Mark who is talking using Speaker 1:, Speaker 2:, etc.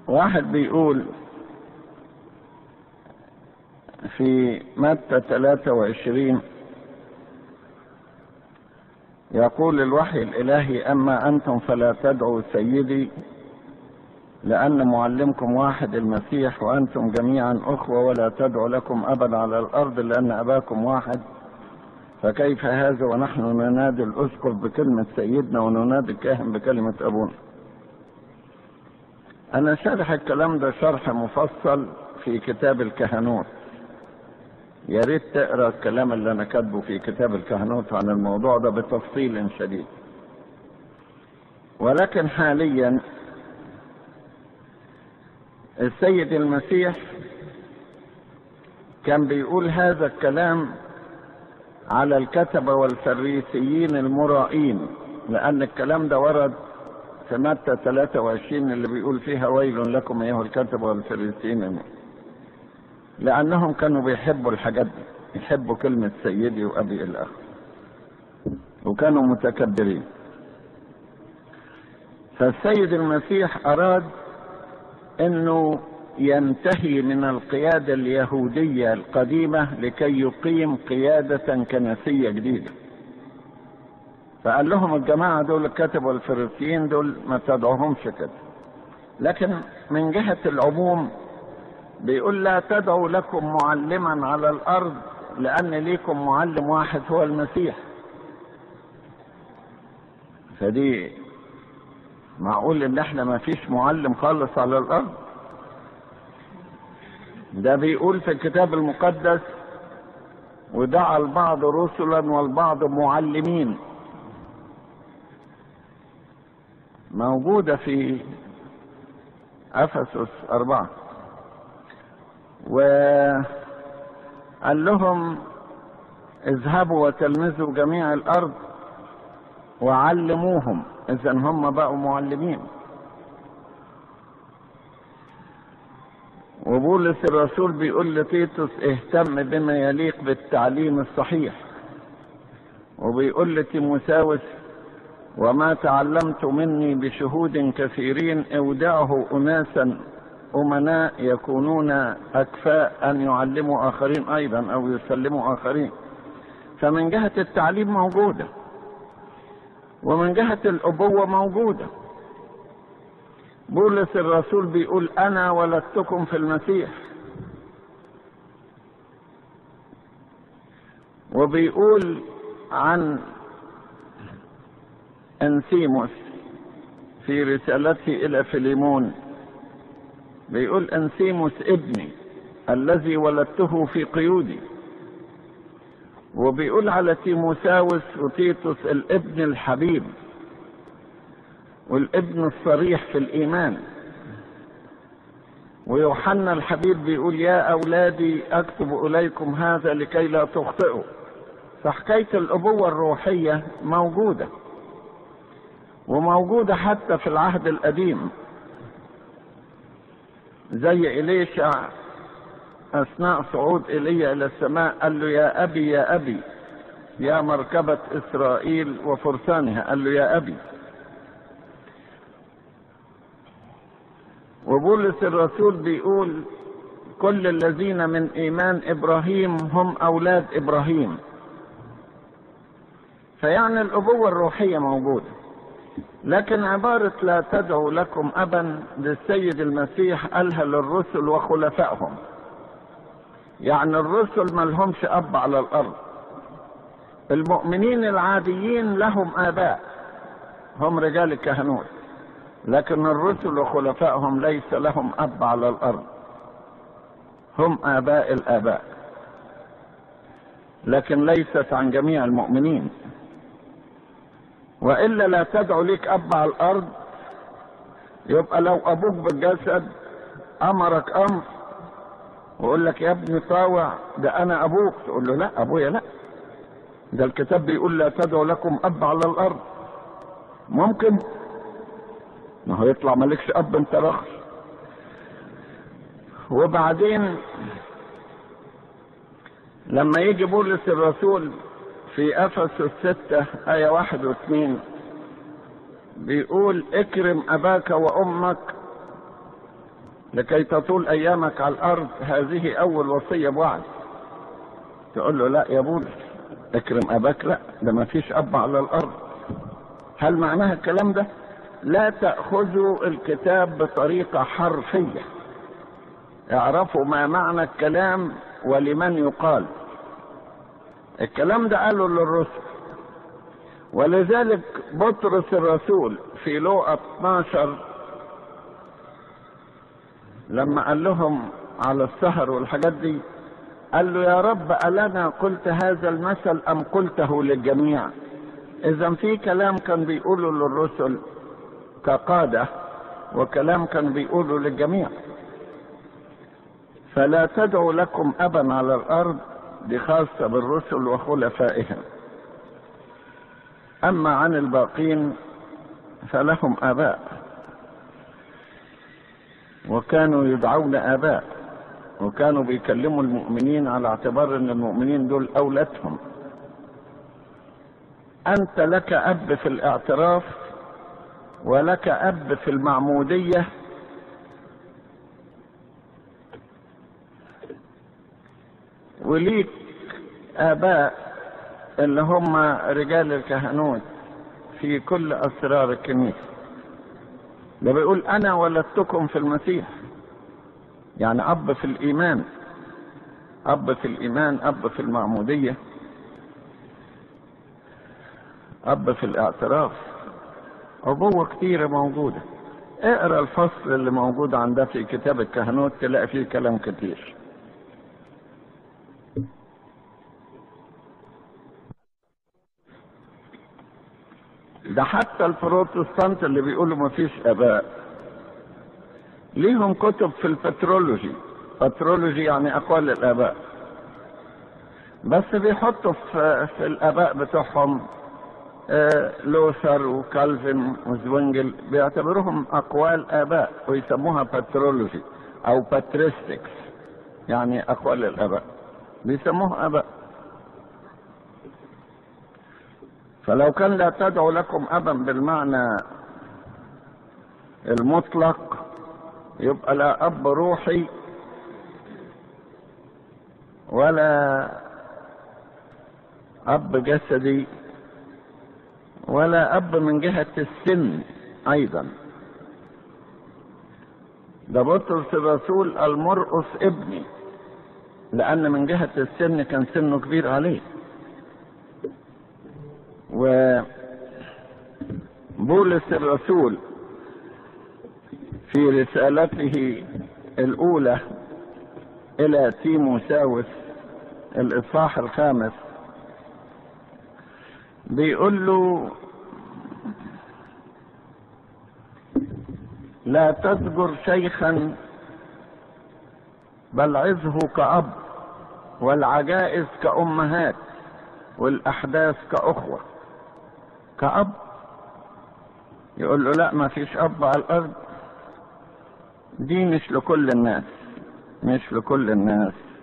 Speaker 1: واحد بيقول في متى 23 يقول الوحي الإلهي أما أنتم فلا تدعوا سيدي لأن معلمكم واحد المسيح وأنتم جميعا أخوة ولا تدعوا لكم أبدا على الأرض لأن أباكم واحد فكيف هذا ونحن ننادي الأسقف بكلمة سيدنا وننادي الكاهن بكلمة أبونا أنا شارح الكلام ده شرح مفصل في كتاب الكهنوت يا ريت تقرا الكلام اللي انا كاتبه في كتاب الكهنوت عن الموضوع ده بتفصيل شديد ولكن حاليا السيد المسيح كان بيقول هذا الكلام على الكتبة والفريسيين المرائين لأن الكلام ده ورد في متى 23 اللي بيقول فيها ويل لكم أيها الكتبة والفريسيين المرائين لأنهم كانوا بيحبوا الحاجات دي يحبوا كلمة سيدي وأبي الآخر وكانوا متكبرين فالسيد المسيح أراد أنه ينتهي من القيادة اليهودية القديمة لكي يقيم قيادة كنسية جديدة فقال لهم الجماعة دول الكتب والفريسيين دول ما تدعوهمش كده لكن من جهة العموم بيقول لا تدعوا لكم معلما على الارض لان ليكم معلم واحد هو المسيح فدي معقول ان احنا ما فيش معلم خالص على الارض ده بيقول في الكتاب المقدس ودعا البعض رسلا والبعض معلمين موجودة في أفسس أربعة وقال لهم اذهبوا وتلمذوا جميع الارض وعلموهم اذا هم بقوا معلمين وبولس الرسول بيقول لتيتوس اهتم بما يليق بالتعليم الصحيح وبيقول لتيموساوس وما تعلمت مني بشهود كثيرين اودعه اناسا أمناء يكونون أكفاء أن يعلموا آخرين أيضا أو يسلموا آخرين فمن جهة التعليم موجودة ومن جهة الأبوة موجودة بولس الرسول بيقول أنا ولدتكم في المسيح وبيقول عن أنسيموس في رسالته إلى فيليمون بيقول أنسيموس ابني الذي ولدته في قيودي وبيقول على تيموساوس وتيتوس الابن الحبيب والابن الصريح في الإيمان ويوحنا الحبيب بيقول يا أولادي أكتب إليكم هذا لكي لا تخطئوا فحكاية الأبوة الروحية موجودة وموجودة حتى في العهد القديم زي إليشع أثناء صعود إيليا إلى السماء قال له يا أبي يا أبي يا مركبة إسرائيل وفرسانها قال له يا أبي وبولس الرسول بيقول كل الذين من إيمان إبراهيم هم أولاد إبراهيم فيعني الأبوة الروحية موجودة لكن عبارة لا تدعوا لكم أبا للسيد المسيح قالها للرسل وخلفائهم يعني الرسل ما لهمش أب على الأرض المؤمنين العاديين لهم آباء هم رجال الكهنوت لكن الرسل وخلفائهم ليس لهم أب على الأرض هم آباء الآباء لكن ليست عن جميع المؤمنين والا لا تدعو ليك اب على الارض يبقى لو ابوك بالجسد امرك امر ويقول لك يا ابني طاوع ده انا ابوك تقول له لا ابويا لا ده الكتاب بيقول لا تدعو لكم اب على الارض ممكن ما هو يطلع مالكش اب انت رخص وبعدين لما يجي بولس الرسول في افسس ستة آية واحد واثنين بيقول اكرم اباك وامك لكي تطول ايامك على الارض هذه اول وصيه بوعد تقول له لا يا بولس اكرم اباك لا ده ما فيش اب على الارض هل معناها الكلام ده لا تاخذوا الكتاب بطريقه حرفيه اعرفوا ما معنى الكلام ولمن يقال الكلام ده قاله للرسل ولذلك بطرس الرسول في لوقا 12 لما قال لهم على السهر والحاجات دي قال له يا رب ألنا قلت هذا المثل أم قلته للجميع إذا في كلام كان بيقوله للرسل كقادة وكلام كان بيقوله للجميع فلا تدعوا لكم أبا على الأرض دي خاصة بالرسل وخلفائهم أما عن الباقين فلهم آباء وكانوا يدعون آباء وكانوا بيكلموا المؤمنين على اعتبار ان المؤمنين دول اولادهم انت لك اب في الاعتراف ولك اب في المعموديه وليك اباء اللي هم رجال الكهنوت في كل اسرار الكنيسه ده بيقول انا ولدتكم في المسيح يعني اب في الايمان اب في الايمان اب في المعموديه اب في الاعتراف ابوه كتيره موجوده اقرا الفصل اللي موجود عندها في كتاب الكهنوت تلاقي فيه كلام كتير ده حتى البروتستانت اللي بيقولوا ما فيش اباء ليهم كتب في البترولوجي بترولوجي يعني اقوال الاباء بس بيحطوا في, في الاباء بتوعهم آه لوثر وكالفن وزوينجل بيعتبروهم اقوال اباء ويسموها بترولوجي او باتريستكس يعني اقوال الاباء بيسموها اباء فلو كان لا تدعو لكم ابا بالمعنى المطلق يبقى لا اب روحي ولا اب جسدي ولا اب من جهه السن ايضا ده بطرس الرسول المرقص ابني لان من جهه السن كان سنه كبير عليه وبولس الرسول في رسالته الأولى إلى تيموساوس الإصحاح الخامس بيقول له لا تزجر شيخا بل عظه كأب والعجائز كأمهات والأحداث كأخوة كأب يقول له لا ما فيش أب على الأرض دي مش لكل الناس مش لكل الناس